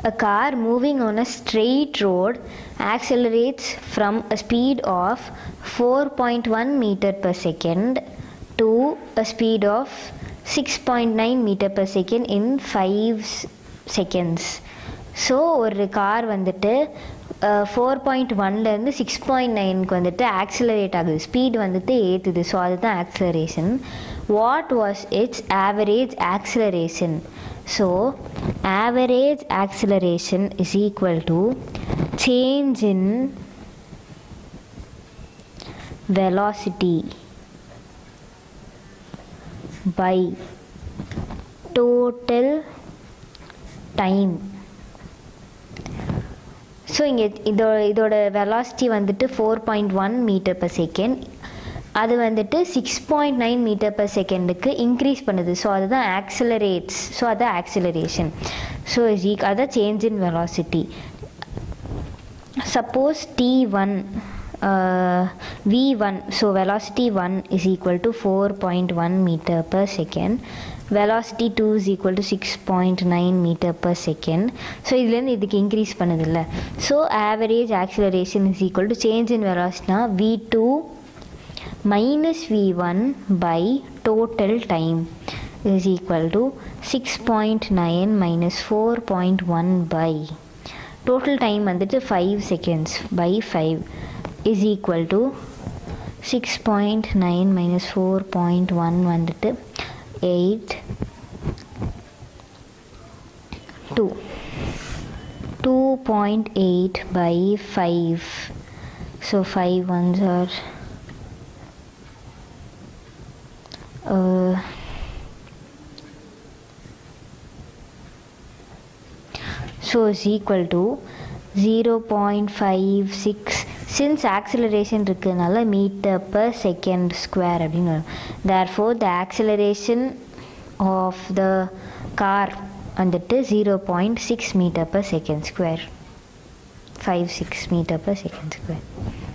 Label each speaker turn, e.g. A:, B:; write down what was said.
A: A car moving on a straight road accelerates from a speed of 4.1 meter per second to a speed of 6.9 meter per second in 5 seconds. So ஒரு car வந்துட்டு four point ஒன்லேருந்து six point நைனுக்கு வந்துட்டு accelerate ஆகுது speed வந்துட்டு ஏற்றுது so அதுதான் acceleration what was it's average acceleration so average acceleration is equal to change in velocity by total time so இங்கே இதோ இதோட வெலாசிட்டி வந்துட்டு four point one metre per second அது வந்துட்டு six point nine metre per செகண்டுக்கு increase பண்ணுது so அதுதான் accelerates so அதான் ஆக்சிலரேஷன் ஸோ இஸ் ஈக் அதான் change in velocity suppose t1 uh, v1 so velocity 1 is equal to 4.1 meter per second velocity 2 is equal to 6.9 meter per second so இதுலேருந்து இதுக்கு increase பண்ணுதில்ல so average acceleration is equal to change in வெலாசிட்டினா V two minus V one by total time is equal to six point nine minus four point one by total time வந்துட்டு five seconds by five is equal to six point nine minus four point one வந்துட்டு eight two two point eight by five so five ones are so is equal to 0.56 since acceleration இருக்குனால meter per second square அப்படின்னு வரும் therefore the acceleration of the car வந்துட்டு 0.6 meter per second square 56 meter per second square